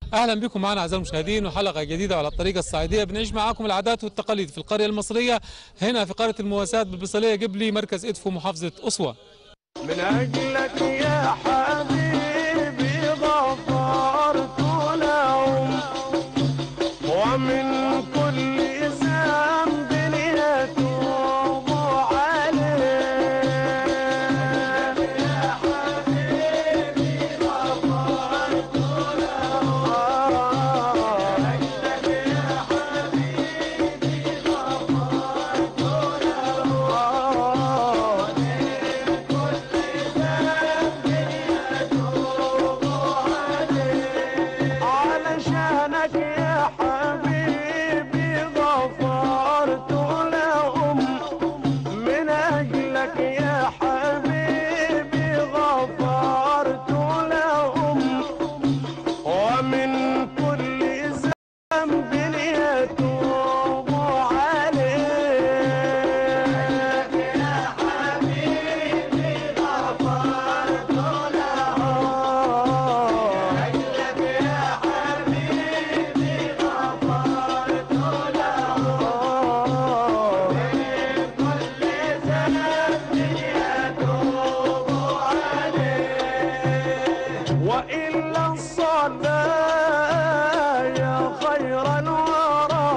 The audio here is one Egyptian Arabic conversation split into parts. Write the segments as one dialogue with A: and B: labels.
A: اهلا بكم معنا اعزائي المشاهدين وحلقه جديده على الطريقه الصعيديه بنعيش معاكم العادات والتقاليد في القريه المصريه هنا في قريه المواساة بالبصليه جبلي مركز ادفو محافظه اسوه
B: من أجلك يا حبيبي غفرت لهم ومن كل ذنب يتوب عليه يا حبيبي غفرت لهم يا حبيبي غفرت لهم علشانك يا حبيبي غفرت لهم من أجلك يا حبيبي غفرت لهم ومن كل ذنب يتوب عليه يا حبيبي غفرت لهم يا حبيبي غفرت لهم من كل ذنب يتوب عليه وإلا الصلاة يا خير الورى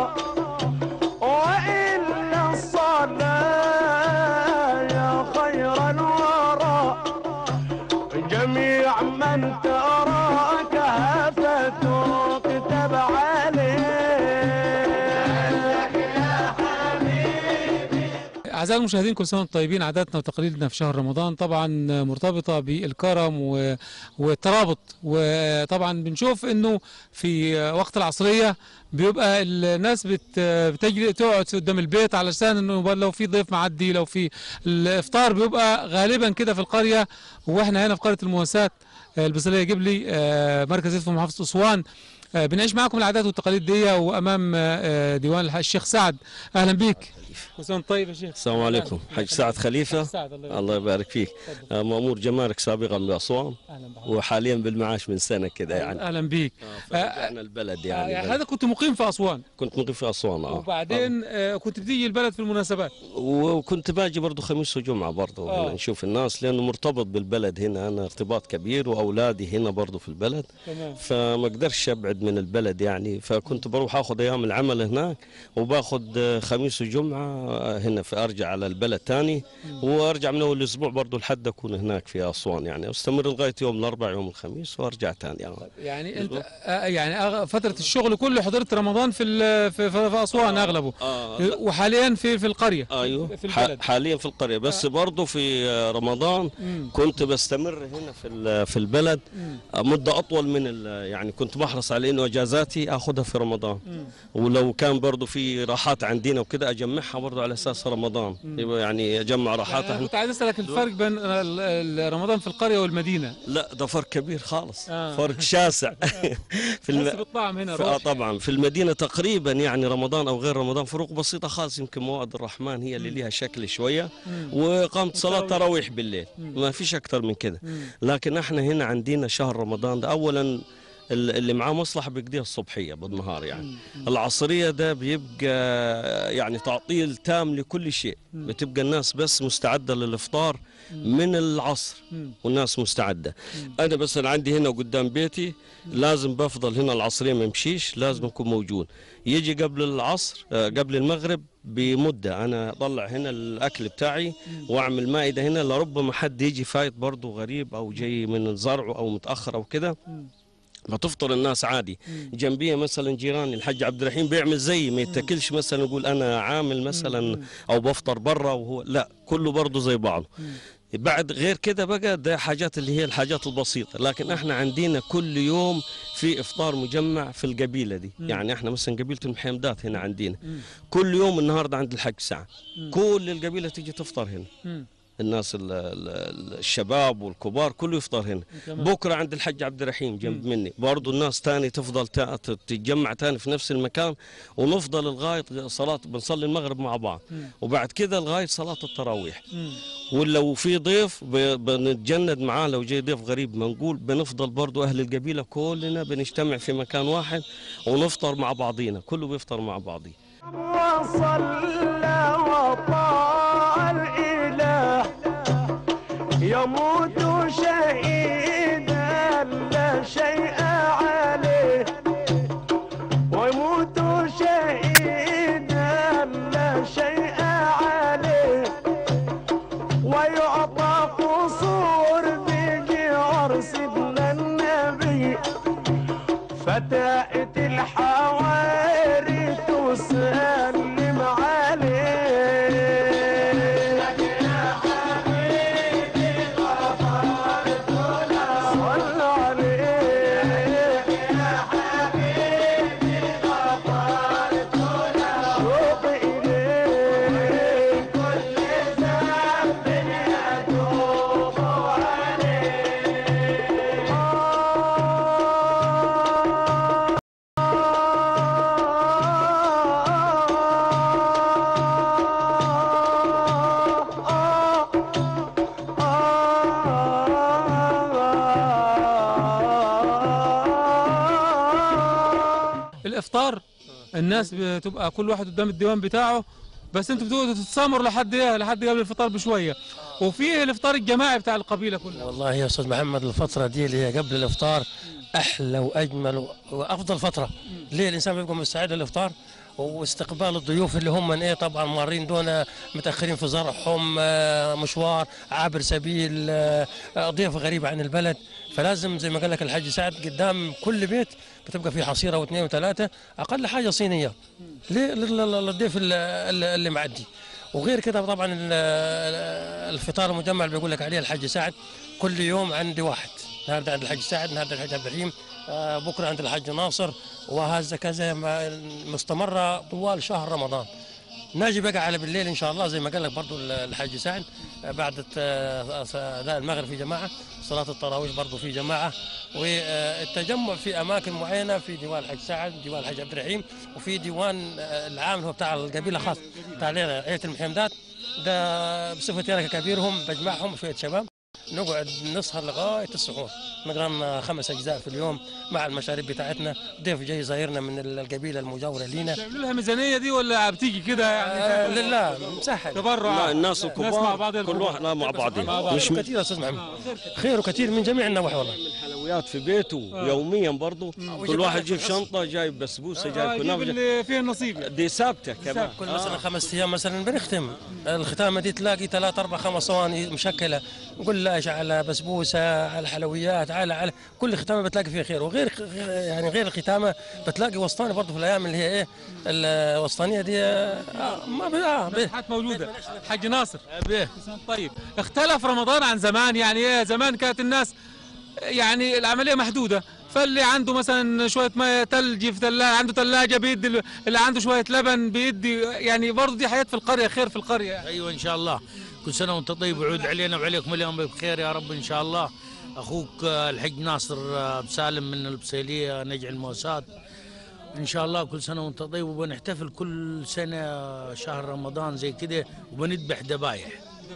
B: وإلا الصلاة يا خير الورى جميع من تراك فتكتب عليه
A: اعزائي المشاهدين كل سنه وانتم طيبين عاداتنا وتقاليدنا في شهر رمضان طبعا مرتبطه بالكرم و- والترابط وطبعا بنشوف انه في وقت العصريه بيبقى الناس بت بتجري تقعد قدام البيت علشان انه لو في ضيف معدي لو في الافطار بيبقى غالبا كده في القريه واحنا هنا في قريه المواساة البصريه جبلي آه، مركز في محافظه اسوان آه، بنعيش معاكم العادات والتقاليد دي وامام آه، ديوان الح- الشيخ سعد اهلا بيك كل سنه وأنت طيب يا شيخ
C: السلام عليكم حاج سعد خليفة
A: سعد الله يبارك
C: الله يبارك فيك
A: تفضل.
C: آه، مأمور جمارك سابقا بأسوان
A: اهلا بحضرتك
C: وحاليا بالمعاش من سنة كده يعني
A: اهلا بيك
C: فرجعنا البلد
A: آه، يعني
C: يعني
A: هذا كنت مقيم في اسوان
C: كنت مقيم في أسوان اه
A: وبعدين آه، كنت بتيجي البلد في المناسبات
C: آه. وكنت باجي برضو خميس وجمعة برضو
A: آه.
C: هنا نشوف الناس لأنه مرتبط بالبلد هنا أنا ارتباط كبير وأولادي هنا برضو في البلد
A: تمام
C: فما اقدرش ابعد من البلد يعني فكنت بروح اخذ ايام العمل هناك وباخذ آه، خميس وجمعه آه، هنا في ارجع على البلد تاني وارجع من اول الاسبوع برضه لحد اكون هناك في اسوان يعني استمر لغايه يوم الاربعاء يوم الخميس وارجع تاني يعني.
A: يعني انت آه، يعني أغ- فتره الشغل كله حضرت رمضان في ال- في, في, في اسوان اغلبه
C: آه.
A: وحاليا في في القريه
C: ايوه
A: في
C: ح-
A: البلد
C: حاليا في القريه بس برضه في آه، رمضان
A: مم.
C: كنت بستمر هنا في ال- في البلد
A: مم.
C: آه، مده اطول من ال- يعني كنت بحرص على انه اجازاتي اخذها في رمضان
A: مم.
C: ولو كان برضه في راحات عندنا وكده اجمعها برضه على اساس رمضان يبقى يعني اجمع راحات
A: يعني أنا
C: احنا
A: كنت عايز اسالك الفرق بين ال- ال- رمضان في القريه والمدينه
C: لا ده فرق كبير خالص
A: آه.
C: فرق شاسع في
A: بس
C: الم...
A: بالطعم هنا
C: في- آه
A: روح
C: طبعا في المدينه تقريبا يعني رمضان او غير رمضان فروق بسيطه خالص يمكن مواد الرحمن هي اللي ليها شكل شويه
A: مم.
C: وقامت صلاه
A: والتراويح.
C: تراويح بالليل ما فيش اكتر من كده
A: مم.
C: لكن احنا هنا عندنا شهر رمضان ده اولا ال- اللي معاه مصلحه بيقضيها الصبحيه بالنهار يعني العصريه ده بيبقى يعني تعطيل تام لكل شيء بتبقى الناس بس مستعده للافطار من العصر
A: مم.
C: والناس مستعده انا بس أنا عندي هنا قدام بيتي لازم بفضل هنا العصريه ما يمشيش لازم اكون موجود يجي قبل العصر آه، قبل المغرب بمده انا اطلع هنا الاكل بتاعي واعمل مائده هنا لربما حد يجي فايت برضه غريب او جاي من الزرع او متاخر او كده بتفطر الناس عادي جنبيه مثلا جيراني الحاج عبد الرحيم بيعمل زي ما يتكلش مثلا يقول انا عامل مثلا او بفطر برا وهو لا كله برضه زي بعضه بعد غير كده بقى ده حاجات اللي هي الحاجات البسيطة لكن احنا عندنا كل يوم في افطار مجمع في القبيلة دي يعني احنا مثلا قبيلة المحمدات هنا عندنا كل يوم النهاردة عند الحج ساعة كل القبيلة تيجي تفطر هنا
A: مم.
C: الناس ال- ال- الشباب والكبار كله يفطر هنا
A: تمام.
C: بكره عند الحج عبد الرحيم جنب مني برضه الناس تاني تفضل تا- تتجمع تاني في نفس المكان ونفضل لغايه صلاه بنصلي المغرب مع بعض
A: مم.
C: وبعد كده لغايه صلاه التراويح
A: مم.
C: ولو في ضيف ب- بنتجند معاه لو جاي ضيف غريب منقول بنفضل برضو أهل القبيلة كلنا بنجتمع في مكان واحد ونفطر مع بعضينا كله بيفطر مع بعضيه
B: وصلى وطاع الإله يموت شهيدا لا شيء عليه ويموت شهيدا لا شيء عليه ويعطى قصور بجوار سيدنا النبي فتاة الحواري تسلم عليه صل عليه شوق إليه كل ذنب يتوب عليه
A: الافطار الناس بتبقى كل واحد قدام الديوان بتاعه بس انتوا بتقعدوا تتسامروا لحد ايه لحد قبل الفطار بشويه وفي الافطار الجماعي بتاع القبيله كلها
D: والله يا استاذ محمد الفتره دي اللي هي قبل الافطار احلى واجمل و- وافضل فتره ليه الانسان بيبقى مستعد للافطار واستقبال الضيوف اللي هم ايه طبعا مارين دون متاخرين في زرعهم آه، مشوار عابر سبيل آه، آه، ضيف غريب عن البلد فلازم زي ما قال لك الحاج سعد قدام كل بيت بتبقى في حصيره واثنين وثلاثه اقل حاجه صينيه ليه لل- لل- للضيف اللي, اللي اللي معدي وغير كده طبعا ال- ال- الفطار المجمع اللي بيقول لك عليه الحاج سعد كل يوم عندي واحد النهارده عند الحاج سعد النهارده الحاج عبد الرحيم آه، بكره عند الحاج ناصر وهذا كذا ما- مستمره طوال شهر رمضان ناجي بقى على بالليل ان شاء الله زي ما قال لك برضو الحاج سعد آه، بعد الت- آه، اداء المغرب في جماعه صلاه التراويح برضو في جماعه والتجمع في اماكن معينه في ديوان الحاج سعد ديوان الحاج عبد الرحيم وفي ديوان آه، العام اللي هو بتاع القبيله خاص بتاع عيله المحمدات ده بصفتي انا ككبيرهم بجمعهم شويه شباب نقعد نسهر لغايه السحور نقرا لنا خمس اجزاء في اليوم مع المشاريب بتاعتنا ضيف جاي زايرنا من القبيله المجاوره لينا
A: بتعملوا لها ميزانيه دي ولا بتيجي كده
D: آه
A: يعني
D: لله مسهل
A: تبرع
C: لا الناس
A: مع
C: الكبار
A: بعض
C: كل واحد لا مع بعضهم
A: بعض.
C: مش
D: خير كثير يا استاذ محمد خير كثير من جميع النواحي والله
C: حلويات في بيته يوميا برضه كل واحد يجيب شنطه جايب بسبوسه
A: آه،
C: جايب
A: جيب
C: كنافه
A: اللي فيه النصيب يعني.
C: دي ثابته كمان
D: كل مثلا خمس ايام مثلا بنختم الختامه دي تلاقي ثلاث اربع خمس صواني مشكله قلاش على بسبوسه على حلويات على على كل ختامه بتلاقي فيها خير وغير يعني غير الختامه بتلاقي وسطاني برضه في الايام اللي هي ايه الوسطانيه دي آه ما بي آه بي
A: حاجات موجوده حاج ناصر
D: بيه
A: طيب اختلف رمضان عن زمان يعني ايه زمان كانت الناس يعني العمليه محدوده فاللي عنده مثلا شويه ميه ثلج في ثلاجه عنده ثلاجه بيدي ال- اللي عنده شويه لبن بيدي يعني برضه دي حياه في القريه خير في القريه يعني.
E: ايوه ان شاء الله كل سنه وانت طيب وعود علينا وعليكم اليوم بخير يا رب ان شاء الله اخوك آه، الحج ناصر آه، بسالم من البسيليه نجع المواساة ان شاء الله كل سنه وانت طيب وبنحتفل كل سنه شهر رمضان زي كده وبنذبح ذبايح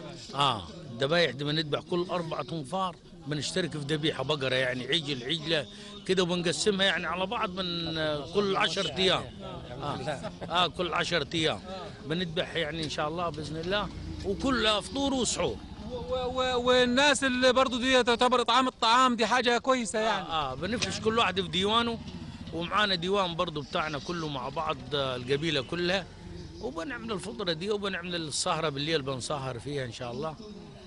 E: اه الذبايح دي بنذبح كل اربع انفار بنشترك في ذبيحه بقره يعني عجل عجله كده وبنقسمها يعني على بعض من آه، كل عشرة ايام آه. اه كل عشرة ايام بنذبح يعني ان شاء الله باذن الله وكل فطور وسحور
A: و- و- والناس اللي برضه دي تعتبر اطعام الطعام دي حاجه كويسه يعني
E: اه بنفرش كل واحد في ديوانه ومعانا ديوان برضو بتاعنا كله مع بعض آه، القبيله كلها وبنعمل الفطره دي وبنعمل السهره بالليل بنسهر فيها ان شاء الله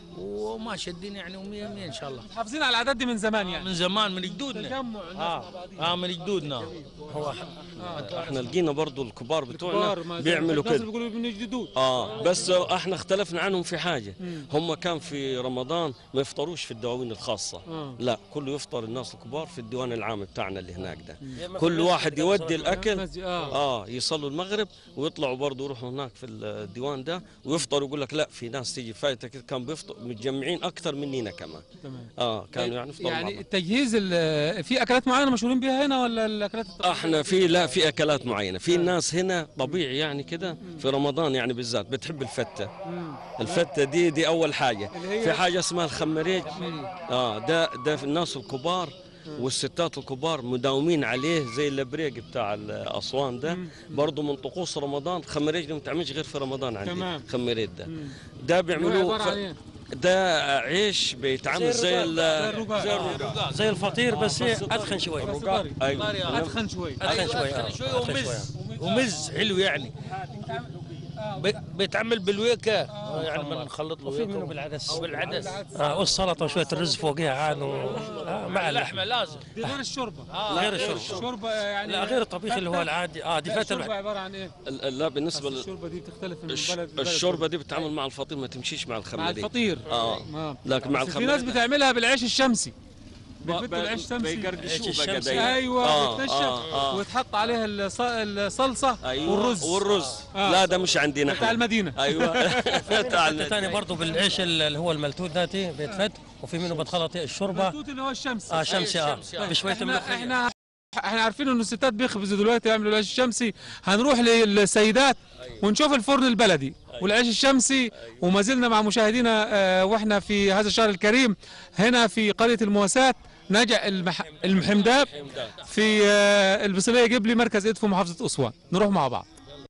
E: وما شدين يعني ومية مية ان شاء الله
A: حافظين على العادات دي من زمان يعني
E: من زمان من جدودنا
A: تجمع الناس
E: اه
A: مع بعضيها.
E: اه من جدودنا
D: هو
C: احنا لقينا برضو الكبار
A: كبار
C: بتوعنا
A: ما-
C: بيعملوا
A: الناس
C: كده
A: بيقولوا بنجددوه
C: اه بس احنا اختلفنا عنهم في حاجه هم كان في رمضان ما يفطروش في الدواوين الخاصه
A: آه.
C: لا كله يفطر الناس الكبار في الديوان العام بتاعنا اللي هناك ده كل واحد يودي الاكل
A: مسجد- اه
C: اه يصلوا المغرب ويطلعوا برضه يروحوا هناك في الديوان ده ويفطروا يقول لك لا في ناس تيجي فايته كده كان بيفطر متجمعين اكثر مننا كمان
A: تمام
C: اه كانوا يعني يفطروا
A: يعني
C: مع
A: التجهيز ال- في اكلات معينه مشهورين بيها هنا ولا الاكلات
C: بعض.
A: التقليدية؟
C: احنا في لا في اكلات معينه في ناس هنا طبيعي يعني كده في رمضان يعني بالذات بتحب الفته الفته دي دي اول حاجه في حاجه اسمها الخمريج اه ده ده في الناس الكبار والستات الكبار مداومين عليه زي الابريق بتاع اسوان ده برضه من طقوس رمضان خمريج ده ما بتعملش غير في رمضان عندي
A: تمام.
C: خمريج ده ده
A: هو
C: بيعملوه
A: عباره عن ايه؟
C: ده عيش بيتعمل زي ال-
A: الرقاق.
C: زي الرقاق
D: زي الفطير بس إيه اتخن شوي
C: الرقاق ايوه
A: اتخن شوي
D: اتخن شوي
E: أتخن
D: آه.
E: شوي
D: أتخن
E: ومز ومز حلو يعني بي- بيتعمل بالويكا يعني بنخلط له
D: وفي منه
E: ويكا
D: بالعدس
E: بالعدس
D: آه والسلطه وشويه الرز فوقها عاد و... آه مع اللحمه
E: اللحمه لازم
A: دي غير الشوربه
D: غير الشرب
A: الشوربه يعني
D: لا غير الطبيخ اللي هو العادي اه دي
A: لا،
D: فتة
A: الشوربه
D: الواحد.
A: عباره عن ايه؟
C: ال- ال- لا بالنسبه
A: أصل
C: لل-
A: الشوربه دي بتختلف من
C: الش-
A: بلد لبلد
C: الشوربه دي بتتعامل مع الفطير ما تمشيش مع
A: مع
C: الخمريج
A: الفطير
C: اه
A: آه.
C: لكن مع
A: بس في ناس
C: الخمريج
A: بتعملها بالعيش الشمسي
C: ب-
A: بتبت العيش شمسي
C: بيقرقشوه
D: عيش
C: بقى
D: الشمسي.
C: دايما.
A: ايوه
C: آه،
A: بتنشف
C: آه، آه.
A: وتحط عليها الص- الصلصه
C: ايوه
A: والرز
C: والرز
A: آه.
C: لا ده مش عندنا
A: بتاع
C: احنا
A: المدينه
C: ايوه بتاع
D: فتة ثاني برضه بالعيش اللي هو الملتوت ذاتي بيتفت وفي منه بتخلط الشوربه
A: التوت اللي هو الشمسي
D: اه شمسي اه
E: الشمسي، آه.
D: بشويه
A: احنا
D: ملوخيه
A: احنا احنا عارفين انه الستات بيخبزوا دلوقتي يعملوا العيش الشمسي هنروح للسيدات ونشوف الفرن البلدي والعيش الشمسي وما زلنا مع مشاهدينا آه، واحنا في هذا الشهر الكريم هنا في قريه المواساة نجع المح... المحمداب في آه، البصريه جبلي مركز ادفو محافظه اسوان نروح مع بعض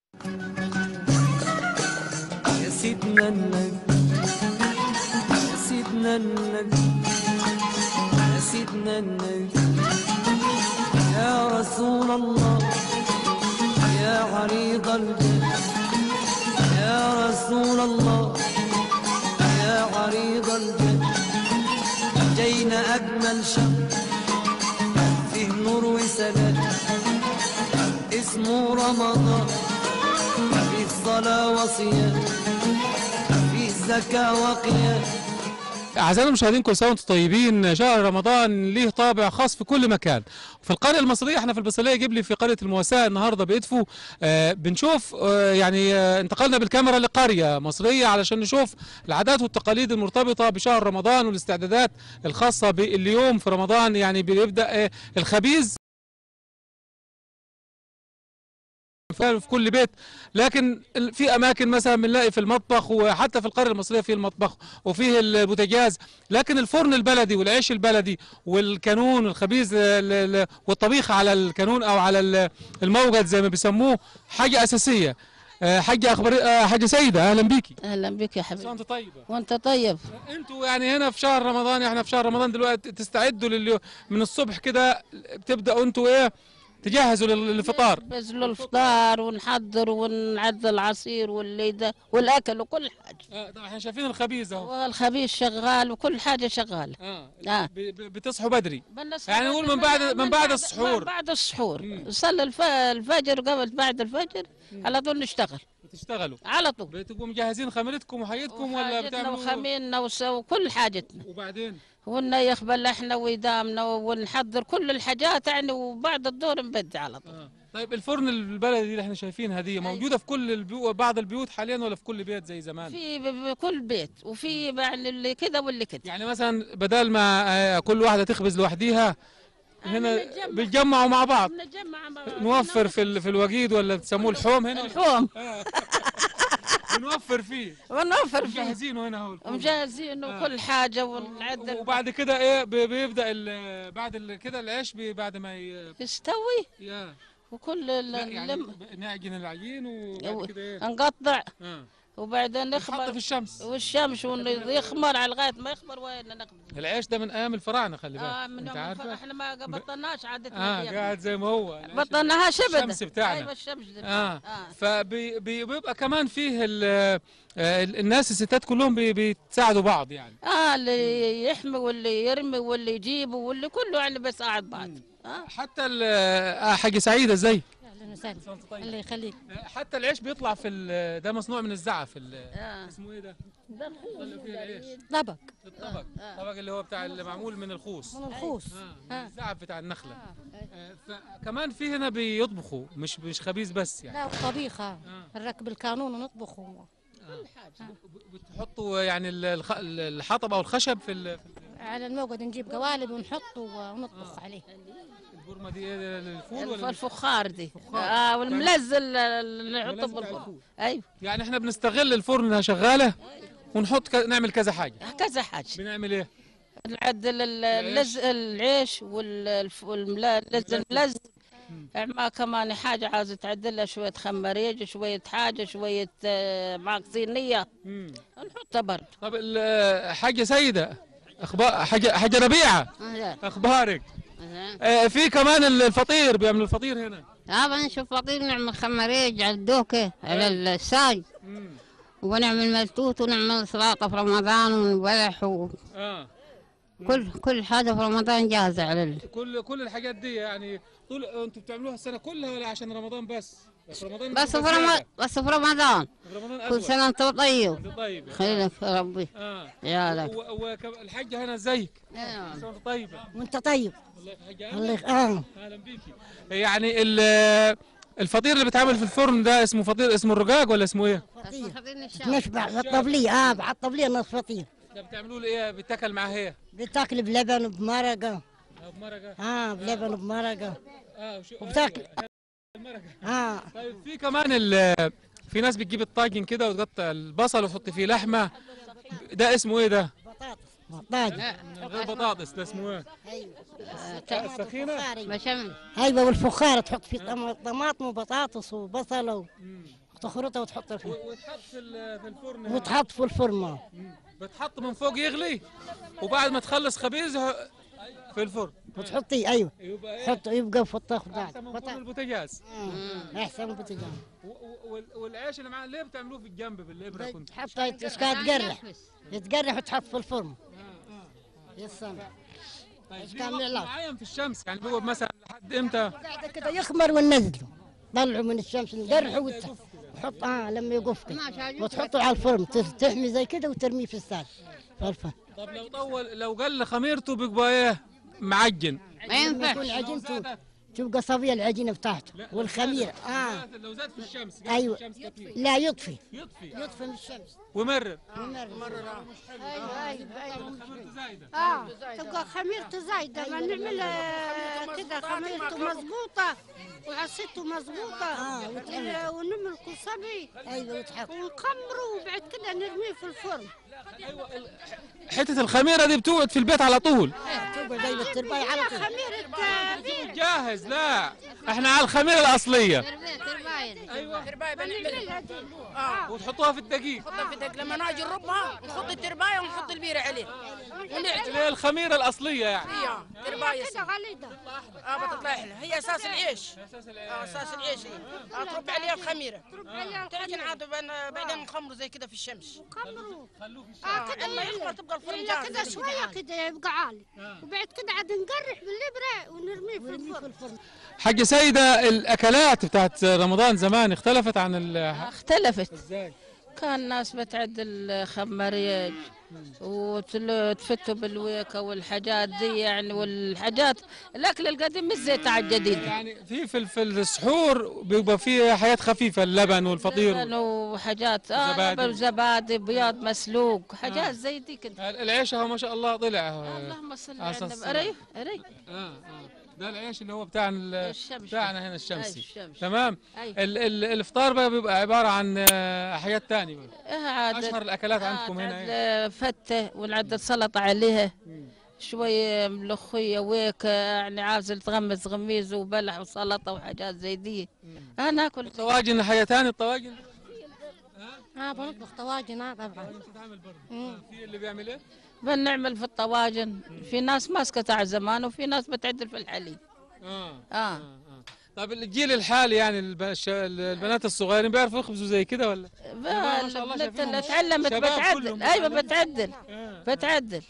B: يا سيدنا النبي يا سيدنا النبي يا سيدنا النبي يا رسول الله يا عريض الجنة يا رسول الله يا عريض الجنة جينا أجمل شهر فيه نور وسلام اسمه رمضان في الصلاة وصيام في زكاة وقيام
A: أعزائنا المشاهدين كل سنة وأنتم طيبين شهر رمضان ليه طابع خاص في كل مكان في القرية المصرية احنا في البصرية جبلي في قرية المواساة النهاردة بإدفو آه بنشوف آه يعني آه انتقلنا بالكاميرا لقرية مصرية علشان نشوف العادات والتقاليد المرتبطة بشهر رمضان والاستعدادات الخاصة باليوم في رمضان يعني بيبدأ آه الخبيز في كل بيت لكن ال- في اماكن مثلا بنلاقي في المطبخ وحتى في القريه المصريه في المطبخ وفيه البوتاجاز لكن الفرن البلدي والعيش البلدي والكانون الخبيز ال- ال- والطبيخ على الكانون او على ال- الموجد زي ما بيسموه حاجه اساسيه آه، حاجه اخبار آه، حاجه سيده اهلا بيكي
F: اهلا بك يا حبيبي
A: انت طيبه
F: وانت طيب
A: انتوا يعني هنا في شهر رمضان احنا في شهر رمضان دلوقتي تستعدوا لليو من الصبح كده بتبداوا انتوا ايه تجهزوا لل- للفطار
F: بس له الفطار ونحضر ونعد العصير واللي ده والاكل وكل حاجه
A: آه، طبعا احنا شايفين الخبيز اهو
F: والخبيز شغال وكل حاجه شغاله
A: اه
F: آه.
A: ب- ب- بتصحوا بدري
F: بنصحى
A: يعني نقول من بعد- من بعد السحور.
F: من بعد السحور نصلي الف... الفجر قبل بعد الفجر على طول نشتغل
A: بتشتغلوا
F: على طول
A: بتبقوا مجهزين خمرتكم وحيتكم ولا
F: وحاجتنا
A: بتعملوا
F: وخميننا وس- وكل حاجتنا
A: وبعدين
F: ونيخ بلحنا ويدامنا ونحضر كل الحاجات يعني وبعد الظهر نبدي على طول
A: آه. طيب الفرن البلدي اللي احنا شايفينها دي موجوده في كل البيوت بعض البيوت حاليا ولا في كل بيت زي زمان
F: في ب- بكل بيت وفي يعني اللي كده واللي كده
A: يعني مثلا بدل ما آه، كل واحده تخبز لوحديها هنا
F: نتجمع.
A: بيتجمعوا مع بعض
F: نجمع
A: نوفر في ال- في الوقيد ولا تسموه الحوم هنا
F: الحوم
A: بنوفر فيه
F: ونوفر فيه
A: مجهزينه هنا هو الفرن.
F: مجهزين وكل حاجة ونعدل
A: وبعد كده ايه بي- بيبدا ال- بعد ال- كده العيش بي- بعد ما ي-
F: يستوي
A: يا
F: وكل ال-
A: لا يعني
F: اللم
A: ب- نعجن العجين وبعد كده ايه
F: نقطع
A: اه
F: وبعدين
A: يتحط في
F: نخمر
A: الشمس
F: والشمس ويخمر على لغاية ما يخمر وين نقضي
A: العيش ده من ايام الفراعنه خلي بالك
F: اه من
A: انت
F: يوم الف-
A: عارفه
F: احنا ما بطلناش عادتنا
A: اه
F: دي.
A: قاعد زي ما هو العيش
F: بطلناهاش ابدا
A: الشمس بتاعنا.
F: ايوه الشمس دي.
A: اه
F: آه.
A: فبيبقى كمان فيه ال- آه، الناس الستات كلهم بي- بيتساعدوا بعض يعني
F: اه اللي يحمي واللي يرمي واللي يجيب واللي كله يعني بس قاعد بعض اه
A: حتى ال- آه حاجه سعيده ازاي
G: اهلا وسهلا الله يخليك
A: حتى العيش بيطلع في ال- ده مصنوع من الزعف ال-
F: اه
A: اسمه ايه ده؟ اللي فيه العيش
G: طبق
A: الطبق الطبق اللي هو بتاع اللي معمول من الخوص
G: من الخوص
A: اه من الزعف بتاع النخله آه، فكمان في هنا بيطبخوا مش مش خبيز بس يعني
G: لا طبيخة نركب الكانون ونطبخ و-
A: بتحطوا يعني ال- الخ- الحطب او الخشب في ال- في
G: على الموقد نجيب قوالب ونحطه ونطبخ عليه
A: البرمه دي إيه، الفول
F: الف-
A: ولا
F: الفخار دي اه والملزل اللي نحطه
A: الملزق بتاع
F: بالفخار
A: الفول.
F: ايوه
A: يعني احنا بنستغل الفرن انها شغاله ونحط ك... نعمل كذا حاجه
F: كذا حاجه
A: بنعمل ايه
F: نعدل ال- اللز العيش واللز الملز ما كمان حاجة عاوزة تعدلها شوية خمريج شوية حاجة شوية آه، معك صينية
A: مم.
F: نحطها برد
A: طب ال- حاجه سيده اخبار حاجه حاجه ربيعه اخبارك آه في كمان ال- الفطير بيعملوا الفطير هنا
H: اه نشوف فطير نعمل خمريج على الدوكة على الساج
A: مم.
H: ونعمل ملتوت ونعمل سلطة في رمضان ونبلح وكل
A: اه
H: كل حاجة في رمضان جاهزة على ال...
A: كل كل الحاجات دي يعني طول انتوا بتعملوها السنه كلها ولا عشان رمضان بس بس رمضان
H: بس في
A: بيبقى
H: رمضان
A: زيادة.
H: بس في رمضان
A: في رمضان
H: كل
A: أزود.
H: سنة انت طيب
A: انت طيب
H: خيرك يا ربي
A: اه
H: عيالك
A: والحاجه هنا ازيك كل سنة وانت طيبه
I: وانت طيب
A: الله حاجه
I: الله يخ... اه
A: اهلا بيكي يعني ال- الفطير اللي بيتعمل في الفرن ده اسمه فطير اسمه الرقاق ولا اسمه ايه؟
I: نشبع بالطبلية اه على الطبلية نص فطير
A: ده بتعملوه له ايه؟ بيتاكل معاه ايه؟
I: بتاكل بلبن وبمرقة
A: آه، بمرقه
I: اه بلبن وبمرقة
A: اه وشو
I: وبتاكل
A: أيوة، المرقه
I: اه
A: طيب في كمان ال- في ناس بتجيب الطاجن كده وتقطع البصل وتحط فيه لحمه ده اسمه ايه ده؟
I: بطاطس
A: من غير بطاطس ده اسمه ايه؟ السخينه؟
H: بشامل
I: ايوه والفخار تحط فيه طم- طماطم وبطاطس وبصل و- وتخرطها وتحطها فيه
A: وتحط في ال- في الفرن هنا.
I: وتحط في الفرن
A: بتحط من فوق يغلي وبعد ما تخلص خبيز ه- في الفرن
I: وتحطيه ايوه
A: يبقى ايه؟
I: حط يبقى في الطبخ بعد
A: احسن من فرن البوتاجاز
I: احسن من البوتاجاز
A: و- و- وال- والعيش اللي معاه ليه بتعملوه في الجنب بالابره كنت؟
I: تحطه يتقرح يتقرح يتقرح وتحط في الفرن يسلم
A: طيب
I: إيش
A: ليه
I: كان
A: وقت
I: نعلق؟
A: معين في الشمس يعني بيقعد مثلا لحد امتى؟
I: بعد كده يخمر وننزله طلعه من الشمس نقرحه وت- وتحط اه لما يقف كده وتحطه على الفرن تف- تحمي زي كده وترميه في السال في الفرن
A: طب لو طول لو قل خميرته بيبقى ايه؟ معجن
H: ما
I: لما يكون
H: ينفعش
I: عجينته تبقى صافيه العجينه بتاعته والخميره اه
A: لو زاد في الشمس قل
I: ايوه
A: في الشمس كتير
I: لا يطفي
A: يطفي
I: يطفي من الشمس
A: ومرر
G: ايوه ايوه
A: خميرته زايده
G: اه تبقى خميرته زايده ما نعمل آه، كده خميرته مضبوطه وعصيته مضبوطه آه، ونعمل كصبي
I: ايوه وتحط
G: ونخمره وبعد كده نرميه في الفرن
A: حته الخميره دي بتقعد في البيت على طول
I: تبقى زي التربايه على طول
G: خميره آه،
A: جاهز لا احنا على الخميره الاصليه
G: بنعملها دي
A: وتحطوها في الدقيق
J: نحطها في دق لما نجي نربها نحط التربايه ونحط البيره عليه ونعجن
A: اللي هي الخميره الاصليه يعني
J: هي تربايه
G: كده غليظه
J: اه بتطلع احلى هي اساس العيش اه اساس العيش هي آه تربي عليها الخميره تعجن عاد وبعدين- بعدين نخمره زي كده في الشمس
G: خمره
J: اه
G: اه كده
J: اما يخمر تبقى الفرن
G: إلا
J: جاهز
G: كده شويه كده يبقى عالي وبعد كده عاد نقرح بالابره ونرميه في الفرن
A: حاجه سيده الاكلات بتاعت رمضان زمان اختلفت عن ال
F: اختلفت
A: ازاي؟
F: كان الناس بتعدل خمريج وتفتوا بالويكة والحاجات دي يعني والحاجات الأكل القديم مش زي تاع الجديد
A: يعني في في في السحور بيبقى فيه حياة خفيفة اللبن والفطير
F: لبن وحاجات آه
A: زبادي.
F: لبن وزبادي بياض مسلوق حاجات زي دي كده
A: العيش اهو ما شاء الله طلع
F: اللهم صل
A: على
F: على
A: أساس
F: النبي أري أري
A: اه اه ده العيش اللي هو بتاع ال-
F: الشمس.
A: بتاعنا هنا الشمسي
F: أي الشمس.
A: تمام
F: أي.
A: ال ال الافطار بقى بيبقى عبارة عن آه، حاجات تانية بقى.
F: إيه عاد
A: اشهر الاكلات
F: آه،
A: عندكم هنا ايه؟
F: تعد فتة ونعدل سلطة عليها شوية ملوخية ويك يعني عاوزة تغمس غميز وبلح وسلطة وحاجات زي دي أنا ناكل
A: طواجن حاجة تانية الطواجن
G: اه بنطبخ طواجن اه طبعا
A: بتتعمل برضه في اللي بيعمل ايه؟
F: بنعمل في الطواجن في ناس ماسكة تاع زمان وفي ناس بتعدل في الحليب
A: اه
F: اه
A: آه. طيب الجيل الحالي يعني الب- الش- البنات الصغيرين بيعرفوا يخبزوا زي كده ولا؟ ما شاء الله
F: البنت
A: شايفينهم
F: اللي تعلمت
A: شباب
F: بتعدل
A: كلهم
F: ايوه
A: بيتعلموا.
F: بتعدل
A: آه.
F: بتعدل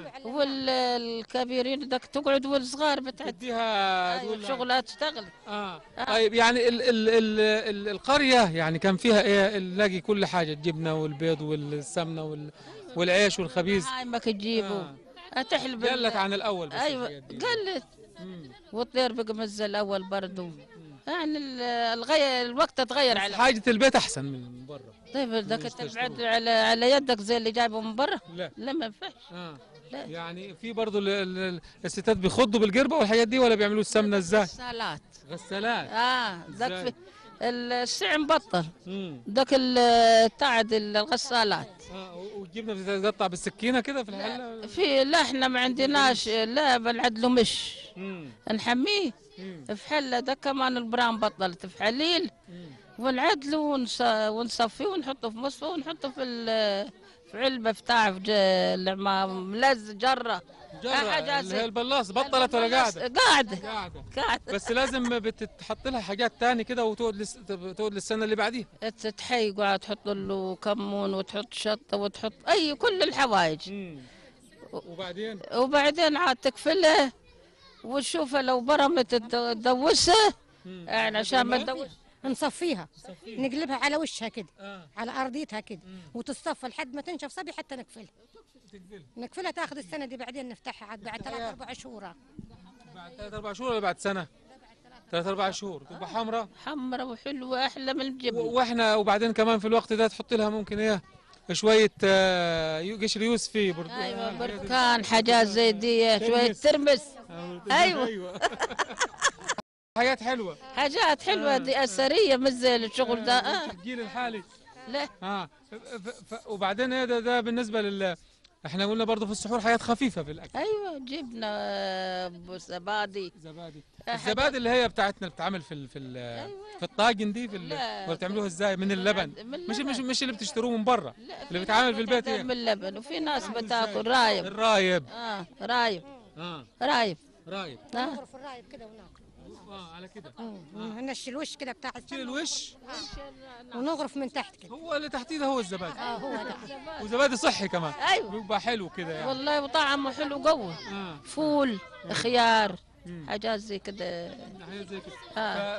F: والكبيرين بدك تقعد والصغار بتعدل
A: تديها
F: أيوة
A: تقول
F: شغلها تشتغل
A: آه. طيب يعني ال ال ال ال القرية يعني كان فيها ايه نلاقي كل حاجة الجبنة والبيض والسمنة وال والعيش والخبيز
F: عايمك تجيبه تحلب
A: قلت عن الأول بس
F: ايوه
A: الحاجات دي.
F: قلت والطير بقى مزة الاول برضه يعني ال- الغير الوقت تغير على
A: حاجة البيت أحسن من برا
F: طيب بدك
A: يستشتروا.
F: تبعد على على يدك زي اللي جايبه من برا
A: لا
F: لا ما ينفعش
A: اه
F: لا.
A: يعني في برضه ال- ال- الستات بيخضوا بالجربه والحاجات دي ولا بيعملوا السمنه ازاي؟
F: غسالات
A: غسالات
F: اه ذاك
A: إزاي؟
F: في السعر مبطل
A: امم
F: ذاك التعد الغسالات
A: اه و- والجبنه بتتقطع بالسكينه كده في الحله
F: في لا احنا ما عندناش لا بنعدلو مش
A: امم
F: نحميه
A: مم.
F: في حله ده كمان البرام بطلت في حليل ونعدله ونص- ونصفيه ونحطه في مصفى ونحطه في ال- في علبه بتاع في ج- اللي مع ملز جره
A: جرة
F: حاجة
A: اللي هي
F: زي-
A: البلاص بطلت ولا قاعده؟
F: قاعده
A: قاعده
F: قاعده
A: بس لازم بتتحط لها حاجات تاني كده وتقعد لس... تقعد للسنه اللي بعديها
F: تتحيق وعاد تحط له كمون وتحط شطه وتحط اي كل الحوايج
A: امم وبعدين
F: وبعدين عاد تكفله وتشوفها لو برمت تد- تدوسها يعني عشان ما تدوس
K: نصفيها نقلبها على وشها كده
A: اه
K: على ارضيتها كده وتصفى لحد ما تنشف صبي حتى نقفلها نقفلها تاخذ السنه دي بعدين نفتحها عاد بعد ثلاث اربع شهور
A: بعد ثلاث اربع شهور ولا بعد سنه؟ ثلاث اربع شهور تبقى حمراء
F: حمرا وحلوه احلى من الجبن
A: و- واحنا وبعدين كمان في الوقت ده تحط لها ممكن ايه شويه آه، يو- قشر يوسفي برد...
F: ايوه برتقان حاجات زي دي شويه ترمس ايوه
A: حاجات حلوه
F: حاجات حلوه دي اثريه مش زي الشغل ده آه.
A: الجيل الحالي
F: لا
A: اه ف... ف... وبعدين ايه ده, ده بالنسبه لل احنا قلنا برضه في السحور حاجات خفيفه في الاكل
F: ايوه جبنه آه، زبادي
A: زبادي
F: آه،
A: الزبادي اللي هي بتاعتنا اللي بتتعمل في ال... في ال... في الطاجن دي في ال...
F: لا.
A: ولا بتعملوها ازاي من اللبن
F: من
A: مش
F: اللبن.
A: مش مش اللي بتشتروه من بره
F: لا،
A: اللي
F: في
A: بيتعمل
F: ناس
A: في البيت
F: بتعمل
A: ايه
F: من اللبن وفي ناس بتاكل رايب
A: الرايب
F: اه رايب
A: اه
F: رايب
A: رايب
F: آه.
K: نغرف الرايب كده وناكل
A: اه على كده
K: نمشي الوش كده بتاع
A: شيل الوش
K: ونغرف من تحت كده
A: هو اللي تحتيه ده هو الزبادي
K: اه هو ده
A: وزبادي صحي كمان
F: ايوه
A: بيبقى حلو كده يعني
F: والله وطعمه حلو قوي
A: اه
F: فول خيار
A: مم.
F: حاجات زي كده
A: حاجات زي كده
F: آه.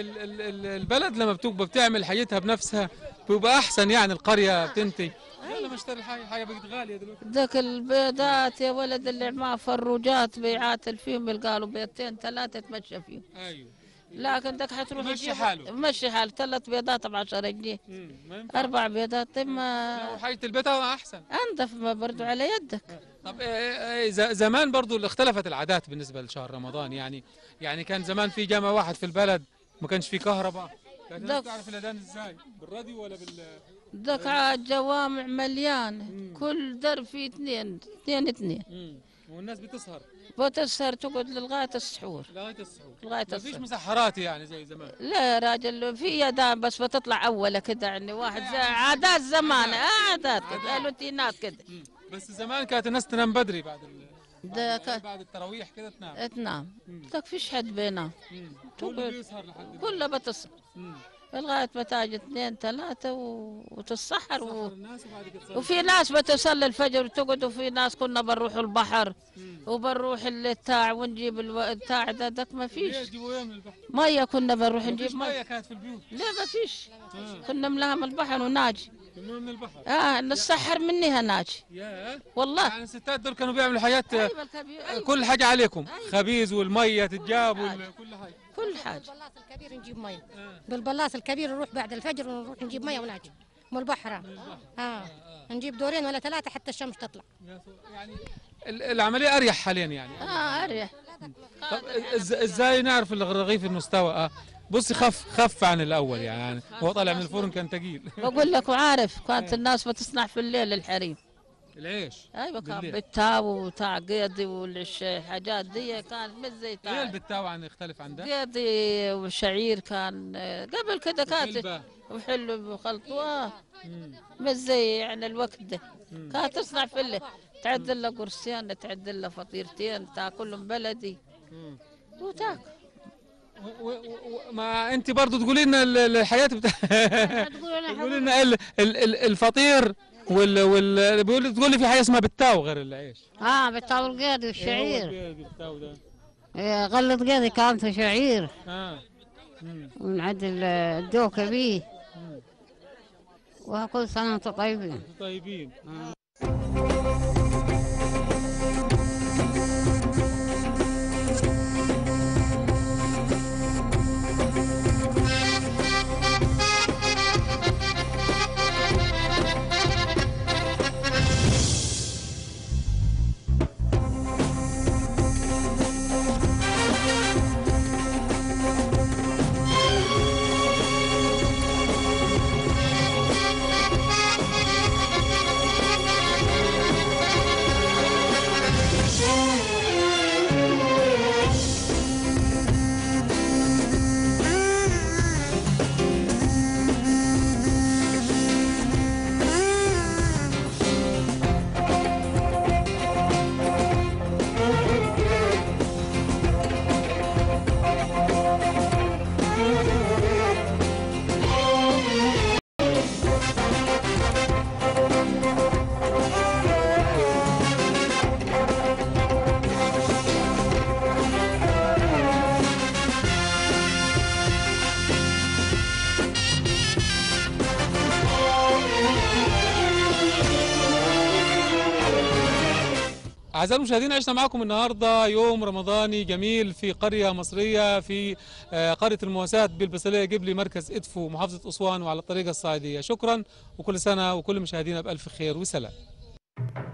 A: فالبلد لما بتبقى بتعمل حاجتها بنفسها بيبقى احسن يعني القريه بتنتج لا لما اشتري الحاجه حاجه بقت غاليه دلوقتي
F: ذاك البيضات يا ولد اللي معاه فروجات بيعات فيهم قالوا بيضتين ثلاثة تمشى فيهم
A: ايوه
F: لكن دك حتروح
A: مشي
F: تجيب-
A: حاله.
F: مشي حال ثلاث بيضات ب 10 جنيه
A: مم، ما ينفع.
F: اربع بيضات طيب ما
A: لو حاجه البيت احسن
F: انظف ما برضو على يدك
A: طب إيه إيه ز- زمان برضو اللي اختلفت العادات بالنسبه لشهر رمضان يعني يعني كان زمان في جامع واحد في البلد ما كانش في كهرباء كانت الناس
F: ده-
A: تعرف الاذان ازاي بالراديو ولا بال
F: ذاك عاد جوامع مليان كل در فيه اثنين اثنين اثنين
A: مم. والناس بتسهر
F: وتسهر تقعد لغاية السحور
A: لغايه السحور
F: لغاية
A: ما فيش
F: السحور
A: مسحرات يعني زي زمان
F: لا يا راجل في يدان بس بتطلع أولى كده يعني واحد زي عادات زمان آه عادات كده روتينات كده
A: مم. بس زمان كانت الناس تنام بدري بعد ال...
F: ده
A: بعد,
F: كان
A: بعد التراويح كده تنام
F: تنام
A: مم.
F: ذاك فيش حد بينام
A: مم. كله
F: تقعد
A: بيسهر لحد دلوقتي.
F: كلها بتصحى
A: مم.
F: لغاية ما تاجي اثنين ثلاثة و... وتتسحر و...
A: سهر الناس وبعد كده تصلي.
F: وفي ناس بتصلي الفجر وتقعد وفي ناس كنا بنروح البحر وبنروح التاع ونجيب الو- التاع ده دك ما
A: ليه
F: فيش
A: تجيبوا ايه من البحر؟
F: مية كنا بنروح
A: ما
F: نجيب
A: فيش ميه
F: مية
A: كانت في البيوت
F: لا ما فيش
A: آه.
F: كنا ملاها من البحر وناجي
A: كنا من البحر
F: اه نسحر منها ناجي
A: يا
F: والله
A: يعني الستات دول كانوا بيعملوا حاجات آه،
F: أيوة الكبير أيوة.
A: كل حاجه عليكم خبيز والميه تتجاب وال- كل حاجه
F: كل حاجة
K: بالبلاص الكبير نجيب ميه بالبلاص الكبير نروح بعد الفجر ونروح نجيب ميه وناجي من البحر اه نجيب دورين ولا ثلاثه حتى الشمس تطلع
A: يا سو- يعني ال- العمليه اريح حاليا يعني
F: اه اريح
A: طب إز- ازاي نعرف الرغيف انه استوى اه بصي خف خف عن الاول يعني هو طالع من الفرن كان ثقيل
F: بقول لك وعارف كانت الناس بتصنع في الليل الحريم
A: العيش
F: ايوه كان
A: بالليل.
F: بالتاو وتاع قيضي والحاجات دي كانت مش زي
A: ايه
F: تاع
A: البتاو عن يختلف عن ده
F: قيضي وشعير كان آه، قبل كده كانت
A: وحلبة.
F: وحلو وخلطوه مش زي يعني الوقت ده كانت تصنع في الليل تعدل لها قرصين تعدل لها فطيرتين تاكلهم بلدي وتاكل
A: و- و- و- ما انت برضو تقولي لنا ال- ال- الحياه بتاع تقولي لنا ال- ال- ال- الفطير وال وال بيقول تقول لي في حاجه اسمها بالتاو غير العيش
H: اه بالطاو القيضي
A: إيه هو
H: والشعير
A: البي- بالتاو ده
H: إيه، غلط قيضي كانت شعير
A: اه مم.
H: ونعدل الدوكة بيه وكل سنة وانتم طيبين
A: طيبين أعزائي المشاهدين عشنا معكم النهاردة يوم رمضاني جميل في قرية مصرية في آه، قرية المواساة بالبسلية جبلي مركز إدفو محافظة أسوان وعلى الطريقة الصعيدية شكرا وكل سنة وكل مشاهدينا بألف خير وسلام